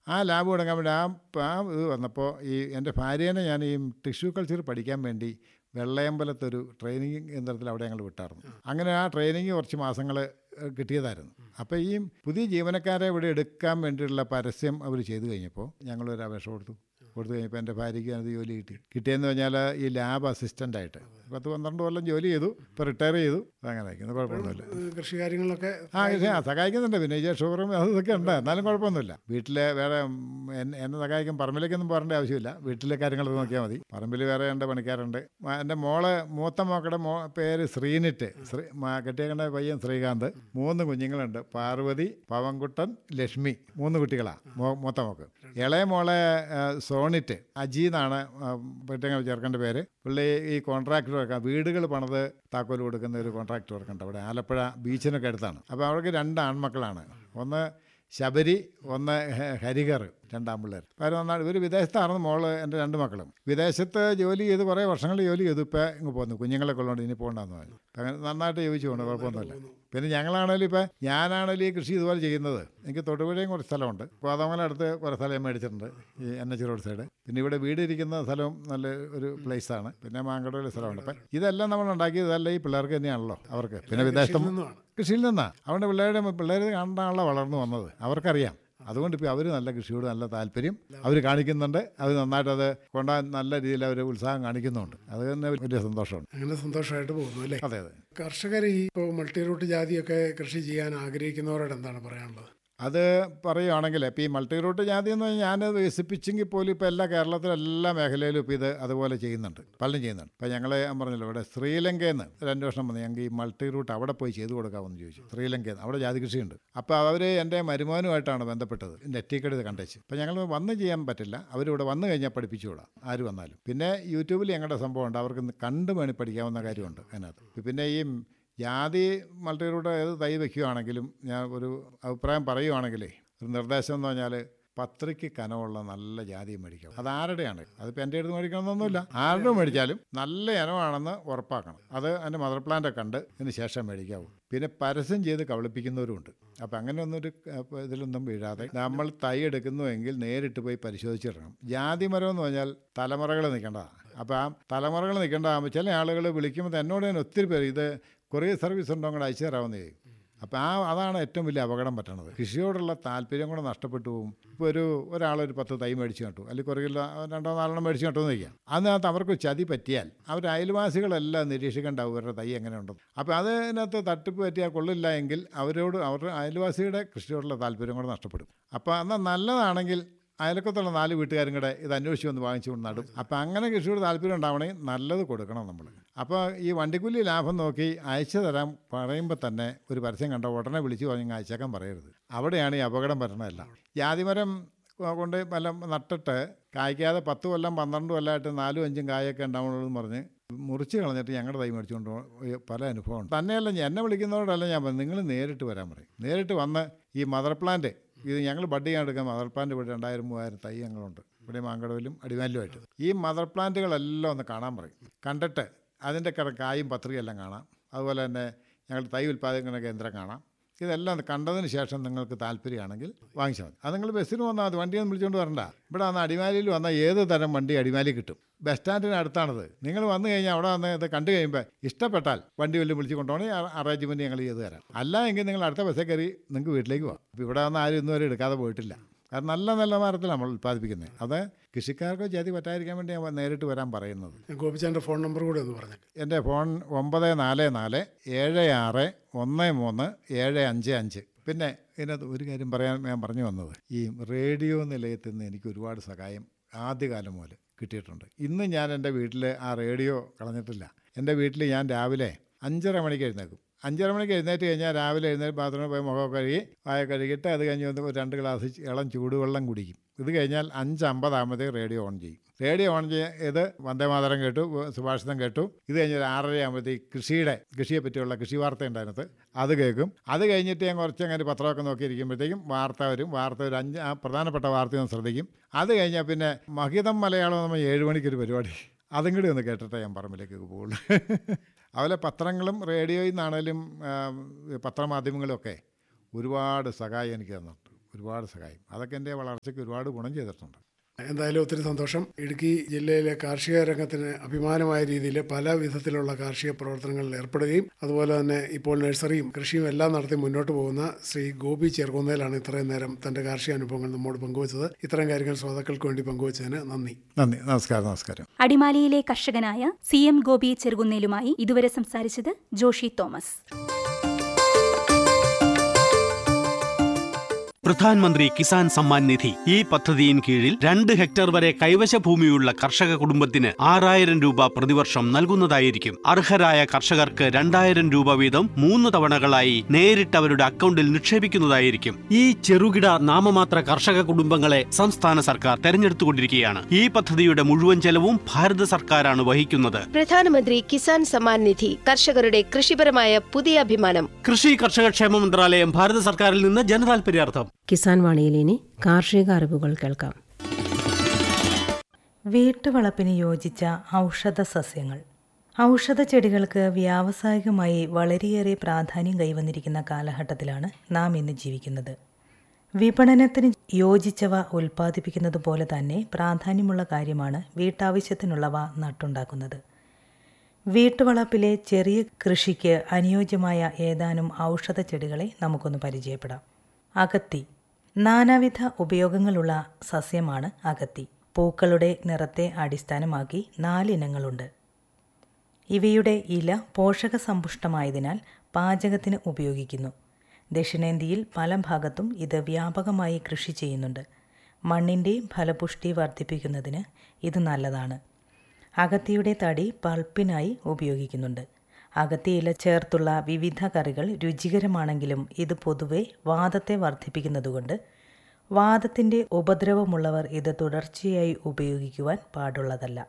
ആ ലാബ് തുടങ്ങാൻ വേണ്ടി ആ ആ ഇത് വന്നപ്പോൾ ഈ എൻ്റെ ഭാര്യേനെ ഞാൻ ഈ ടിഷ്യൂ കൾച്ചർ പഠിക്കാൻ വേണ്ടി വെള്ളയമ്പലത്തൊരു ട്രെയിനിങ് കേന്ദ്രത്തിൽ അവിടെ ഞങ്ങൾ വിട്ടായിരുന്നു അങ്ങനെ ആ ട്രെയിനിങ് കുറച്ച് മാസങ്ങൾ കിട്ടിയതായിരുന്നു അപ്പോൾ ഈ പുതിയ ജീവനക്കാരെ ഇവിടെ എടുക്കാൻ വേണ്ടിയിട്ടുള്ള പരസ്യം അവർ ചെയ്തു കഴിഞ്ഞപ്പോൾ ഞങ്ങളൊരു അപേക്ഷ കൊടുത്തു കൊടുത്തു കഴിഞ്ഞപ്പോൾ എൻ്റെ ഭാര്യയ്ക്ക് അത് ജോലി കിട്ടി കിട്ടിയെന്ന് പറഞ്ഞാൽ ഈ ലാബ് അസിസ്റ്റൻ്റായിട്ട് പത്ത് പന്ത്രണ്ട് കൊല്ലം ജോലി ചെയ്തു ഇപ്പോൾ റിട്ടയർ ചെയ്തു അങ്ങനെ ഇരിക്കുന്നു കുഴപ്പമൊന്നുമില്ല ഏഹ് കൃഷി കാര്യങ്ങളിലൊക്കെ ആ പക്ഷേ ആ സഹായിക്കുന്നുണ്ട് പിന്നെ ഈ ഷുഗറും അത് ഇതൊക്കെ ഉണ്ട് എന്നാലും കുഴപ്പമൊന്നുമില്ല വീട്ടിലെ വേറെ ഉം, എന്നെ എന്നെ സഹായിക്കും പറമ്പിലേക്കൊന്നും പോകേണ്ട ആവശ്യമില്ല വീട്ടിലെ കാര്യങ്ങൾ നോക്കിയാൽ മതി പറമ്പിൽ വേറെ രണ്ട് പണിക്കാരുണ്ട് മ- എൻ്റെ മോള് മൂത്ത മോക്കടെ മോ പേര് ശ്രീനിറ്റ് ശ്രീ മ- കെട്ടിയേക്കണ്ട പയ്യൻ ശ്രീകാന്ത് മൂന്ന് കുഞ്ഞുങ്ങളുണ്ട് പാർവതി പവൻകുട്ടൻ ലക്ഷ്മി മൂന്ന് കുട്ടികളാണ് മോ മൂത്ത മോക്ക് ഇളയ മോളെ ആ, സോണിറ്റ് അജി എന്നാണ് പറ്റങ്ങൾ ചെറുക്കൻ്റെ പേര് പുള്ളി ഈ കോൺട്രാക്ടർ വർക്കാണ് വീടുകൾ പണിത് താക്കോൽ കൊടുക്കുന്ന ഒരു കോൺട്രാക്ടർ വർക്കുണ്ട് അവിടെ ആലപ്പുഴ ബീച്ചിനൊക്കെ അടുത്താണ് അപ്പോൾ അവർക്ക് രണ്ട് ആൺമക്കളാണ് ഒന്ന് ശബരി ഒന്ന് ഹ- ഹരികർ രണ്ടാം പിള്ളേർ അവർ നന്നാണ് ഇവർ വിദേശത്താണെന്ന് മോള് എൻ്റെ രണ്ട് മക്കളും വിദേശത്ത് ജോലി ചെയ്ത് കുറേ വർഷങ്ങൾ ജോലി ചെയ്തു ഇപ്പോൾ ഇങ്ങ് പോന്നു കുഞ്ഞുങ്ങളൊക്കെ ഉള്ളതുകൊണ്ട് ഇനി പോകണ്ടെന്ന് പറഞ്ഞു അപ്പം അങ്ങനെ നന്നായിട്ട് ചോദിച്ചു പോകണം കുഴപ്പമൊന്നുമില്ല പിന്നെ ഞങ്ങളാണേലും ഇപ്പം ഞാനാണേലും ഈ കൃഷി ഇതുപോലെ ചെയ്യുന്നത് എനിക്ക് തൊടുപുഴയും കുറച്ച് സ്ഥലമുണ്ട് കോതമംഗലം അടുത്ത് കുറേ സ്ഥലം ഞാൻ മേടിച്ചിട്ടുണ്ട് ഈ എൻ എച്ച് റോഡ് സൈഡ് പിന്നെ ഇവിടെ വീട് ഇരിക്കുന്ന സ്ഥലവും നല്ല ഒരു പ്ലേസാണ് പിന്നെ മാങ്കടയിൽ സ്ഥലമുണ്ട് അപ്പം ഇതെല്ലാം നമ്മൾ ഉണ്ടാക്കിയത് ഇതെല്ലാം ഈ പിള്ളേർക്ക് തന്നെയാണല്ലോ അവർക്ക് പിന്നെ വിദേശത്തും നിന്നുമാണ് കൃഷിയിൽ നിന്നാ അവൻ്റെ പിള്ളേരുടെ പിള്ളേർ കണ്ടാണല്ലോ വളർന്നു വന്നത് അവർക്കറിയാം അതുകൊണ്ട് ഇപ്പോൾ അവർ നല്ല കൃഷിയോട് നല്ല താല്പര്യം അവർ കാണിക്കുന്നുണ്ട് അവർ നന്നായിട്ട് അത് കൊണ്ടുപോകാൻ നല്ല രീതിയിൽ അവർ ഉത്സാഹം കാണിക്കുന്നുണ്ട് അത് തന്നെ വലിയ സന്തോഷമുണ്ട് അങ്ങനെ സന്തോഷമായിട്ട് പോകുന്നു അല്ലേ അതെ അതെ കർഷകർ ഈ ഇപ്പോൾ മൾട്ടി റൂട്ട് ജാതിയൊക്കെ കൃഷി ചെയ്യാൻ ആഗ്രഹിക്കുന്നവരോട് എന്താണ് പറയാനുള്ളത് അത് പറയുവാണെങ്കിൽ ഇപ്പോൾ ഈ മൾട്ടി റൂട്ട് ജാതി എന്ന് പറഞ്ഞാൽ ഞാനത് വികസിപ്പിച്ചെങ്കിൽ പോലും ഇപ്പോൾ എല്ലാ കേരളത്തിലെ എല്ലാ മേഖലയിലും ഇപ്പോൾ ഇത് അതുപോലെ ചെയ്യുന്നുണ്ട് പലരും ചെയ്യുന്നുണ്ട് ഇപ്പോൾ ഞങ്ങൾ ഞാൻ പറഞ്ഞല്ലോ ഇവിടെ ശ്രീലങ്കയിൽ നിന്ന് രണ്ട് വർഷം വന്ന് ഞങ്ങൾക്ക് ഈ മൾട്ടി റൂട്ട് അവിടെ പോയി ചെയ്തു കൊടുക്കാമെന്ന് ചോദിച്ചു ശ്രീലങ്കയിൽ നിന്ന് അവിടെ ജാതി കൃഷിയുണ്ട് അപ്പോൾ അവർ എൻ്റെ മരുമോനുമായിട്ടാണ് ബന്ധപ്പെട്ടത് നെറ്റിക്കട് ഇത് കണ്ടേച്ച് അപ്പോൾ ഞങ്ങൾ വന്ന് ചെയ്യാൻ പറ്റില്ല അവരിവിടെ വന്നു കഴിഞ്ഞാൽ പഠിപ്പിച്ചു വിടാം ആര് വന്നാലും പിന്നെ യൂട്യൂബിൽ ഞങ്ങളുടെ സംഭവമുണ്ട് അവർക്ക് കണ്ടു വേണി പഠിക്കാവുന്ന കാര്യമുണ്ട് അതിനകത്ത് പിന്നെ ഈ ജാതി മൾട്ടിറൂട്ട് ഏത് തൈ വയ്ക്കുകയാണെങ്കിലും ഞാൻ ഒരു അഭിപ്രായം പറയുവാണെങ്കിലേ ഒരു നിർദ്ദേശം എന്ന് പറഞ്ഞാൽ പത്രിക്ക് കനമുള്ള നല്ല ജാതി മേടിക്കണം അത് ആരുടെയാണ് അതിപ്പോൾ എൻ്റെ അടുത്ത് മേടിക്കണമെന്നൊന്നുമില്ല ആരുടെ മേടിച്ചാലും നല്ല ഇനമാണെന്ന് ഉറപ്പാക്കണം അത് അതിൻ്റെ മദർ പ്ലാന്റ് കണ്ട് ഇതിന് ശേഷം മേടിക്കാവൂ പിന്നെ പരസ്യം ചെയ്ത് കബളിപ്പിക്കുന്നവരുമുണ്ട് അപ്പം അങ്ങനെ ഒന്നും ഒരു അഹ് ഇതിലൊന്നും വീഴാതെ നമ്മൾ തൈ എടുക്കുന്നുവെങ്കിൽ നേരിട്ട് പോയി പരിശോധിച്ചിടണം ജാതി മരം എന്ന് പറഞ്ഞാൽ തലമുറകൾ നിൽക്കേണ്ടതാണ് അപ്പോൾ ആ തലമുറകൾ നിൽക്കേണ്ടതാകുമ്പോൾ ചില ആളുകൾ വിളിക്കുമ്പോൾ എന്നോട് തന്നെ ഒത്തിരി പേര് ഇത് കൊറിയർ സർവീസ് ഉണ്ടോ അങ്ങോട്ട് അയച്ചു തരാമെന്ന് ചെയ്യും അപ്പോൾ ആ അതാണ് ഏറ്റവും വലിയ അപകടം പറ്റണത് കൃഷിയോടുള്ള താല്പര്യം കൂടെ നഷ്ടപ്പെട്ടു പോകും ഇപ്പോൾ ഒരു ഒരാളൊരു പത്ത് തൈ മേടിച്ച് നട്ടു അല്ലെങ്കിൽ കുറേ രണ്ടോ നാലെണ്ണം മേടിച്ച് നട്ടു എന്ന് വയ്ക്കാം അതിനകത്ത് അവർക്ക് ചതി പറ്റിയാൽ അവർ അയൽവാസികളെല്ലാം നിരീക്ഷിക്കേണ്ടാവും ഇവരുടെ തൈ എങ്ങനെ ഉണ്ടെന്ന് അപ്പോൾ അതിനകത്ത് തട്ടിപ്പ് പറ്റിയാൽ കൊള്ളില്ല എങ്കിൽ അവരോട് അവരുടെ അയൽവാസിയുടെ കൃഷിയോടുള്ള താല്പര്യം കൂടെ നഷ്ടപ്പെടും അപ്പോൾ എന്നാൽ നല്ലതാണെങ്കിൽ അയലക്കത്തുള്ള നാല് വീട്ടുകാരും കൂടെ ഇത് അന്വേഷിച്ച് വന്ന് വാങ്ങിച്ചുകൊണ്ട് നടും അപ്പോൾ അങ്ങനെ കൃഷിയോട് താല്പര്യം ഉണ്ടാവണമെങ്കിൽ നല്ലത് കൊടുക്കണം നമ്മൾ അപ്പോൾ ഈ വണ്ടിക്കൂലി ലാഭം നോക്കി അയച്ചു തരാൻ പറയുമ്പോൾ തന്നെ ഒരു പരസ്യം കണ്ട ഉടനെ വിളിച്ച് പറഞ്ഞ് അയച്ചേക്കാൻ പറയരുത് അവിടെയാണ് ഈ അപകടം വരുന്നതെല്ലാം ജാതിമരം കൊണ്ട് പല നട്ടിട്ട് കായ്ക്കാതെ പത്ത് കൊല്ലം പന്ത്രണ്ട് കൊല്ലമായിട്ട് നാലും അഞ്ചും കായൊക്കെ ഉണ്ടാവുള്ളൂ പറഞ്ഞ് മുറിച്ച് കളഞ്ഞിട്ട് ഞങ്ങളുടെ തൈ മേടിച്ചുകൊണ്ട് പോയ പല അനുഭവമുണ്ട് തന്നെയല്ല എന്നെ വിളിക്കുന്നതോടല്ല ഞാൻ പറഞ്ഞു നിങ്ങൾ നേരിട്ട് വരാൻ പറയും നേരിട്ട് വന്ന് ഈ മദർ പ്ലാന്റ് ഇത് ഞങ്ങൾ ബഡ് ചെയ്യാൻ എടുക്കാൻ മദർ പ്ലാന്റ് ഇവിടെ രണ്ടായിരം മൂവായിരം തൈ ഞങ്ങളുണ്ട് ഇവിടെ മാങ്കടവിലും അടിമാലിലുമായിട്ട് ഈ മദർ പ്ലാന്റുകളെല്ലാം ഒന്ന് കാണാൻ പറയും കണ്ടിട്ട് അതിൻ്റെ കിട കായും പത്രികയും എല്ലാം കാണാം അതുപോലെ തന്നെ ഞങ്ങൾ തൈ ഉൽപ്പാദന കേന്ദ്രം കാണാം ഇതെല്ലാം കണ്ടതിന് ശേഷം നിങ്ങൾക്ക് താല്പര്യമാണെങ്കിൽ വാങ്ങിച്ചാൽ മതി അത് നിങ്ങൾ ബസ്സിന് വന്നാൽ മതി വണ്ടിയൊന്നും വിളിച്ചുകൊണ്ട് വരണ്ട ഇവിടെ വന്ന് അടിമാലിയിൽ വന്നാൽ ഏത് തരം വണ്ടി അടിമാലി കിട്ടും ബസ് സ്റ്റാൻഡിന് അടുത്താണത് നിങ്ങൾ വന്നു കഴിഞ്ഞാൽ അവിടെ വന്ന് ഇത് കണ്ടു കഴിയുമ്പോൾ ഇഷ്ടപ്പെട്ടാൽ വണ്ടി വല്ലതും വിളിച്ച് കൊണ്ടുപോകണമെങ്കിൽ അറേഞ്ച്മെൻറ്റ് ഞങ്ങൾ ചെയ്ത് തരാം അല്ല എങ്കിൽ നിങ്ങൾ അടുത്ത ബസ്സിൽ കയറി നിങ്ങൾക്ക് വീട്ടിലേക്ക് പോകാം ഇപ്പോൾ ഇവിടെ വന്ന് ആരും ഇന്നുവരെ എടുക്കാതെ പോയിട്ടില്ല കാരണം നല്ല നല്ല മരത്തിൽ നമ്മൾ ഉൽപ്പാദിപ്പിക്കുന്നത് അത് കൃഷിക്കാർക്ക് ജാതി പറ്റാതിരിക്കാൻ വേണ്ടി ഞാൻ നേരിട്ട് വരാൻ പറയുന്നത് ഗോപിച്ചാൻ്റെ ഫോൺ നമ്പർ കൂടെ ഒന്ന് പറഞ്ഞേക്ക് എൻ്റെ ഫോൺ ഒമ്പത് നാല് നാല് ഏഴ് ആറ് ഒന്ന് മൂന്ന് ഏഴ് അഞ്ച് അഞ്ച് പിന്നെ ഇതിനകത്ത് ഒരു കാര്യം പറയാൻ ഞാൻ പറഞ്ഞു വന്നത് ഈ റേഡിയോ നിലയത്തിൽ നിന്ന് എനിക്ക് ഒരുപാട് സഹായം ആദ്യകാലം മുതൽ കിട്ടിയിട്ടുണ്ട് ഇന്ന് ഞാൻ എൻ്റെ വീട്ടിൽ ആ റേഡിയോ കളഞ്ഞിട്ടില്ല എൻ്റെ വീട്ടിൽ ഞാൻ രാവിലെ അഞ്ചര മണിക്ക് എഴുന്നേക്കും അഞ്ചര മണിക്ക് എഴുന്നേറ്റ് കഴിഞ്ഞാൽ രാവിലെ എഴുന്നേറ്റ് ബാത്റൂമിൽ പോയി മുഖമൊക്കെ കഴുകി വായ കഴുകിയിട്ട് അത് കഴിഞ്ഞ് വന്ന് ഒരു രണ്ട് ഗ്ലാസ് ഇളം ചൂടുവെള്ളം കുടിക്കും ഇത് കഴിഞ്ഞാൽ അഞ്ച് അമ്പതാകുമ്പോഴത്തേക്ക് റേഡിയോ ഓൺ ചെയ്യും റേഡിയോ ഓൺ ചെയ്ത് വന്ദേമാതരം കേട്ടു സുഭാഷിതം കേട്ടു ഇത് കഴിഞ്ഞ് ഒരു ആറര ആകുമ്പോഴത്തേക്ക് കൃഷിയുടെ കൃഷിയെ പറ്റിയുള്ള കൃഷി വാർത്ത ഉണ്ടായിരുന്നത് അത് കേൾക്കും അത് കഴിഞ്ഞിട്ട് ഞാൻ കുറച്ച് അങ്ങനെ പത്രമൊക്കെ നോക്കിയിരിക്കുമ്പോഴത്തേക്കും വാർത്ത വരും വാർത്ത ഒരു അഞ്ച് ആ പ്രധാനപ്പെട്ട വാർത്തയൊന്ന് ശ്രദ്ധിക്കും അത് കഴിഞ്ഞാൽ പിന്നെ മഹിതം മലയാളം നമ്മൾ ഏഴ് മണിക്കൊരു പരിപാടി അതും കൂടി ഒന്ന് കേട്ടിട്ടേ ഞാൻ പറമ്പിലേക്ക് പോകുള്ളൂ അതുപോലെ പത്രങ്ങളും റേഡിയോയിൽ നിന്നാണേലും പത്രമാധ്യമങ്ങളും ഒക്കെ ഒരുപാട് സഹായം എനിക്ക് തന്നിട്ടുണ്ട് ഒരുപാട് സഹായിക്കും അതൊക്കെ എൻ്റെ വളർച്ചയ്ക്ക് ഒരുപാട് ഗുണം ചെയ്തിട്ടുണ്ട് എന്തായാലും ഒത്തിരി സന്തോഷം ഇടുക്കി ജില്ലയിലെ കാർഷിക രംഗത്തിന് അഭിമാനമായ രീതിയിൽ പല വിധത്തിലുള്ള കാർഷിക പ്രവർത്തനങ്ങളിൽ ഏർപ്പെടുകയും അതുപോലെ തന്നെ ഇപ്പോൾ നഴ്സറിയും കൃഷിയും എല്ലാം നടത്തി മുന്നോട്ട് പോകുന്ന ശ്രീ ഗോപി ചെറുകുന്നേലാണ് ഇത്രയും നേരം തന്റെ കാർഷിക അനുഭവങ്ങൾ നമ്മോട് പങ്കുവച്ചത് ഇത്തരം കാര്യങ്ങൾ ശ്രോതാക്കൾക്ക് വേണ്ടി പങ്കുവച്ചതിന് നന്ദി നന്ദി നമസ്കാരം നമസ്കാരം അടിമാലിയിലെ കർഷകനായ സി എം ഗോപി ചെറുകുന്നേലുമായി ഇതുവരെ സംസാരിച്ചത് ജോഷി തോമസ് പ്രധാൻമന്ത്രി കിസാൻ സമ്മാൻ നിധി ഈ പദ്ധതിയിൻ കീഴിൽ രണ്ട് ഹെക്ടർ വരെ കൈവശ ഭൂമിയുള്ള കർഷക കുടുംബത്തിന് ആറായിരം രൂപ പ്രതിവർഷം നൽകുന്നതായിരിക്കും അർഹരായ കർഷകർക്ക് രണ്ടായിരം രൂപ വീതം മൂന്ന് തവണകളായി നേരിട്ട് അവരുടെ അക്കൗണ്ടിൽ നിക്ഷേപിക്കുന്നതായിരിക്കും ഈ ചെറുകിട നാമമാത്ര കർഷക കുടുംബങ്ങളെ സംസ്ഥാന സർക്കാർ തെരഞ്ഞെടുത്തുകൊണ്ടിരിക്കുകയാണ് ഈ പദ്ധതിയുടെ മുഴുവൻ ചെലവും ഭാരത സർക്കാരാണ് വഹിക്കുന്നത് പ്രധാനമന്ത്രി കിസാൻ സമ്മാൻ നിധി കർഷകരുടെ കൃഷിപരമായ പുതിയ അഭിമാനം കൃഷി കർഷക ക്ഷേമ മന്ത്രാലയം ഭാരത സർക്കാരിൽ നിന്ന് ജനതാൽപര്യാർത്ഥം കിസാൻ വാണിയിൽ ഇനി കാർഷിക അറിവുകൾ കേൾക്കാം വീട്ടുവളപ്പിന് യോജിച്ച ഔഷധ സസ്യങ്ങൾ ഔഷധ ചെടികൾക്ക് വ്യാവസായികമായി വളരെയേറെ പ്രാധാന്യം കൈവന്നിരിക്കുന്ന കാലഘട്ടത്തിലാണ് നാം ഇന്ന് ജീവിക്കുന്നത് വിപണനത്തിന് യോജിച്ചവ ഉൽപ്പാദിപ്പിക്കുന്നത് പോലെ തന്നെ പ്രാധാന്യമുള്ള കാര്യമാണ് വീട്ടാവശ്യത്തിനുള്ളവ നട്ടുണ്ടാക്കുന്നത് വീട്ടുവളപ്പിലെ ചെറിയ കൃഷിക്ക് അനുയോജ്യമായ ഏതാനും ഔഷധ ചെടികളെ നമുക്കൊന്ന് പരിചയപ്പെടാം അകത്തി നാനാവിധ ഉപയോഗങ്ങളുള്ള സസ്യമാണ് അകത്തി പൂക്കളുടെ നിറത്തെ അടിസ്ഥാനമാക്കി നാലിനങ്ങളുണ്ട് ഇവയുടെ ഇല പോഷകസമ്പുഷ്ടമായതിനാൽ പാചകത്തിന് ഉപയോഗിക്കുന്നു ദക്ഷിണേന്ത്യയിൽ പല ഭാഗത്തും ഇത് വ്യാപകമായി കൃഷി ചെയ്യുന്നുണ്ട് മണ്ണിൻ്റെ ഫലപുഷ്ടി വർദ്ധിപ്പിക്കുന്നതിന് ഇത് നല്ലതാണ് അകത്തിയുടെ തടി പൾപ്പിനായി ഉപയോഗിക്കുന്നുണ്ട് അകത്തിയില ചേർത്തുള്ള വിവിധ കറികൾ രുചികരമാണെങ്കിലും ഇത് പൊതുവെ വാദത്തെ വർദ്ധിപ്പിക്കുന്നതുകൊണ്ട് വാദത്തിൻ്റെ ഉപദ്രവമുള്ളവർ ഇത് തുടർച്ചയായി ഉപയോഗിക്കുവാൻ പാടുള്ളതല്ല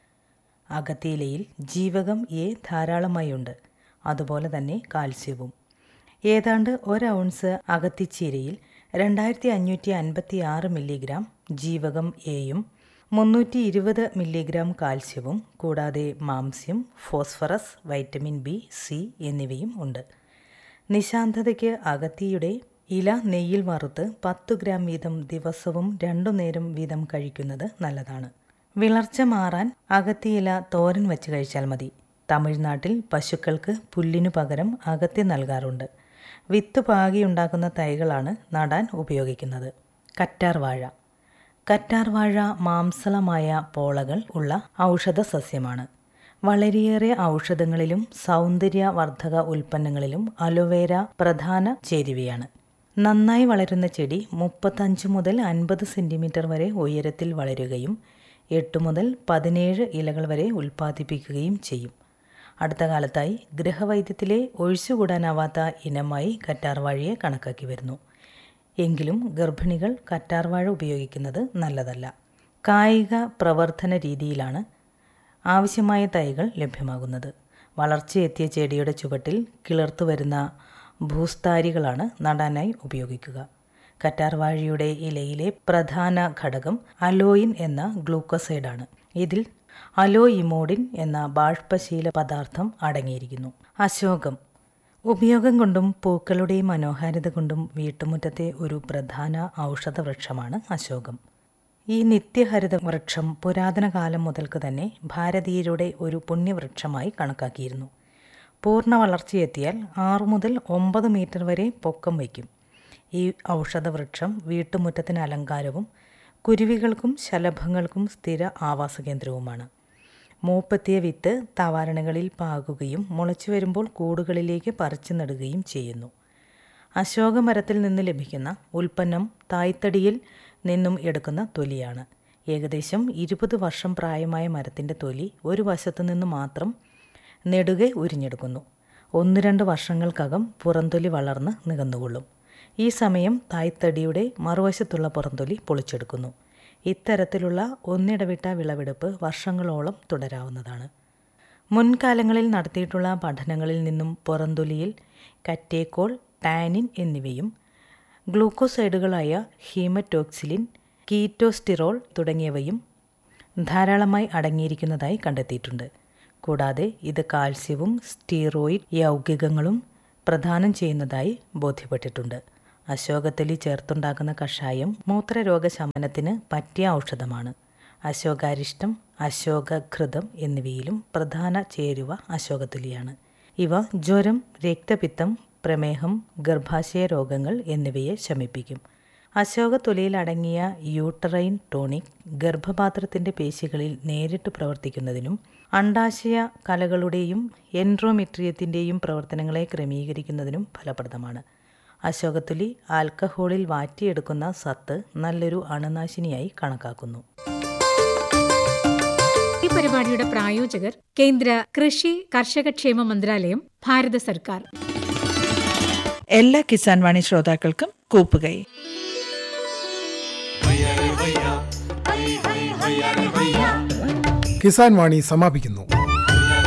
അകത്തിയിലയിൽ ജീവകം എ ധാരാളമായി ഉണ്ട് അതുപോലെ തന്നെ കാൽസ്യവും ഏതാണ്ട് ഒരു ഔൺസ് അകത്തിച്ചീരയിൽ രണ്ടായിരത്തി അഞ്ഞൂറ്റി അൻപത്തി ആറ് മില്ലിഗ്രാം ജീവകം എയും മുന്നൂറ്റി ഇരുപത് മില്ലിഗ്രാം കാൽസ്യവും കൂടാതെ മാംസ്യം ഫോസ്ഫറസ് വൈറ്റമിൻ ബി സി എന്നിവയും ഉണ്ട് നിശാന്തതയ്ക്ക് അകത്തിയുടെ ഇല നെയ്യിൽ വറുത്ത് പത്ത് ഗ്രാം വീതം ദിവസവും രണ്ടു നേരം വീതം കഴിക്കുന്നത് നല്ലതാണ് വിളർച്ച മാറാൻ അകത്തിയില തോരൻ വെച്ച് കഴിച്ചാൽ മതി തമിഴ്നാട്ടിൽ പശുക്കൾക്ക് പുല്ലിനു പകരം അകത്തി നൽകാറുണ്ട് വിത്ത് പാകിയുണ്ടാക്കുന്ന തൈകളാണ് നടാൻ ഉപയോഗിക്കുന്നത് കറ്റാർ വാഴ കറ്റാർ വാഴ മാംസളമായ പോളകൾ ഉള്ള ഔഷധ സസ്യമാണ് വളരെയേറെ ഔഷധങ്ങളിലും സൗന്ദര്യവർദ്ധക ഉൽപ്പന്നങ്ങളിലും അലോവേര പ്രധാന ചേരുവയാണ് നന്നായി വളരുന്ന ചെടി മുപ്പത്തഞ്ച് മുതൽ അൻപത് സെൻറ്റിമീറ്റർ വരെ ഉയരത്തിൽ വളരുകയും എട്ട് മുതൽ പതിനേഴ് ഇലകൾ വരെ ഉൽപ്പാദിപ്പിക്കുകയും ചെയ്യും അടുത്ത കാലത്തായി ഗൃഹവൈദ്യത്തിലെ ഒഴിച്ചുകൂടാനാവാത്ത ഇനമായി കറ്റാർവാഴയെ കണക്കാക്കി വരുന്നു എങ്കിലും ഗർഭിണികൾ കറ്റാർവാഴ ഉപയോഗിക്കുന്നത് നല്ലതല്ല കായിക പ്രവർത്തന രീതിയിലാണ് ആവശ്യമായ തൈകൾ ലഭ്യമാകുന്നത് വളർച്ചയെത്തിയ ചെടിയുടെ ചുവട്ടിൽ കിളിർത്തു വരുന്ന ഭൂസ്താരികളാണ് നടാനായി ഉപയോഗിക്കുക കറ്റാർവാഴയുടെ ഇലയിലെ പ്രധാന ഘടകം അലോയിൻ എന്ന ഗ്ലൂക്കോസൈഡാണ് ഇതിൽ അലോയിമോഡിൻ എന്ന ബാഷ്പശീല പദാർത്ഥം അടങ്ങിയിരിക്കുന്നു അശോകം ഉപയോഗം കൊണ്ടും പൂക്കളുടെ മനോഹാരിത കൊണ്ടും വീട്ടുമുറ്റത്തെ ഒരു പ്രധാന ഔഷധ വൃക്ഷമാണ് അശോകം ഈ നിത്യഹരിത വൃക്ഷം പുരാതന കാലം മുതൽക്ക് തന്നെ ഭാരതീയരുടെ ഒരു പുണ്യവൃക്ഷമായി കണക്കാക്കിയിരുന്നു പൂർണ്ണ വളർച്ചയെത്തിയാൽ ആറു മുതൽ ഒമ്പത് മീറ്റർ വരെ പൊക്കം വയ്ക്കും ഈ ഔഷധവൃക്ഷം വീട്ടുമുറ്റത്തിന് അലങ്കാരവും കുരുവികൾക്കും ശലഭങ്ങൾക്കും സ്ഥിര ആവാസ കേന്ദ്രവുമാണ് മൂപ്പെത്തിയ വിത്ത് തവാരണകളിൽ പാകുകയും മുളച്ചു വരുമ്പോൾ കൂടുകളിലേക്ക് പറിച്ചു നടുകയും ചെയ്യുന്നു അശോകമരത്തിൽ നിന്ന് ലഭിക്കുന്ന ഉൽപ്പന്നം തായ്തടിയിൽ നിന്നും എടുക്കുന്ന തൊലിയാണ് ഏകദേശം ഇരുപത് വർഷം പ്രായമായ മരത്തിൻ്റെ തൊലി ഒരു വശത്തു നിന്ന് മാത്രം നെടുകെ ഉരിഞ്ഞെടുക്കുന്നു ഒന്ന് രണ്ട് വർഷങ്ങൾക്കകം പുറന്തൊലി വളർന്ന് നികന്നുകൊള്ളും ഈ സമയം തായ്തടിയുടെ മറുവശത്തുള്ള പുറന്തൊലി പൊളിച്ചെടുക്കുന്നു ഇത്തരത്തിലുള്ള ഒന്നിടവിട്ട വിളവെടുപ്പ് വർഷങ്ങളോളം തുടരാവുന്നതാണ് മുൻകാലങ്ങളിൽ നടത്തിയിട്ടുള്ള പഠനങ്ങളിൽ നിന്നും പുറന്തൊലിയിൽ കറ്റേക്കോൾ ടാനിൻ എന്നിവയും ഗ്ലൂക്കോസൈഡുകളായ ഹീമറ്റോക്സിലിൻ കീറ്റോസ്റ്റിറോൾ തുടങ്ങിയവയും ധാരാളമായി അടങ്ങിയിരിക്കുന്നതായി കണ്ടെത്തിയിട്ടുണ്ട് കൂടാതെ ഇത് കാൽസ്യവും സ്റ്റീറോയിഡ് യൗഗികങ്ങളും പ്രദാനം ചെയ്യുന്നതായി ബോധ്യപ്പെട്ടിട്ടുണ്ട് അശോകത്തൊലി ചേർത്തുണ്ടാക്കുന്ന കഷായം മൂത്രരോഗ ശമനത്തിന് പറ്റിയ ഔഷധമാണ് അശോകാരിഷ്ടം അശോകഘൃതം എന്നിവയിലും പ്രധാന ചേരുവ അശോകത്തൊലിയാണ് ഇവ ജ്വരം രക്തപിത്തം പ്രമേഹം ഗർഭാശയ രോഗങ്ങൾ എന്നിവയെ ശമിപ്പിക്കും അശോകത്തൊലിയിൽ അടങ്ങിയ യൂട്ടറൈൻ ടോണിക് ഗർഭപാത്രത്തിന്റെ പേശികളിൽ നേരിട്ട് പ്രവർത്തിക്കുന്നതിനും അണ്ടാശയ കലകളുടെയും എൻട്രോമിട്രിയത്തിന്റെയും പ്രവർത്തനങ്ങളെ ക്രമീകരിക്കുന്നതിനും ഫലപ്രദമാണ് അശോകത്തൊലി ആൽക്കഹോളിൽ വാറ്റിയെടുക്കുന്ന സത്ത് നല്ലൊരു അണുനാശിനിയായി കണക്കാക്കുന്നു ഈ പരിപാടിയുടെ പ്രായോജകർ കേന്ദ്ര കൃഷി കർഷകക്ഷേമ മന്ത്രാലയം ഭാരത സർക്കാർ എല്ലാ കിസാൻ വാണി ശ്രോതാക്കൾക്കും കൂപ്പുകൈ കിസാൻ വാണി സമാപിക്കുന്നു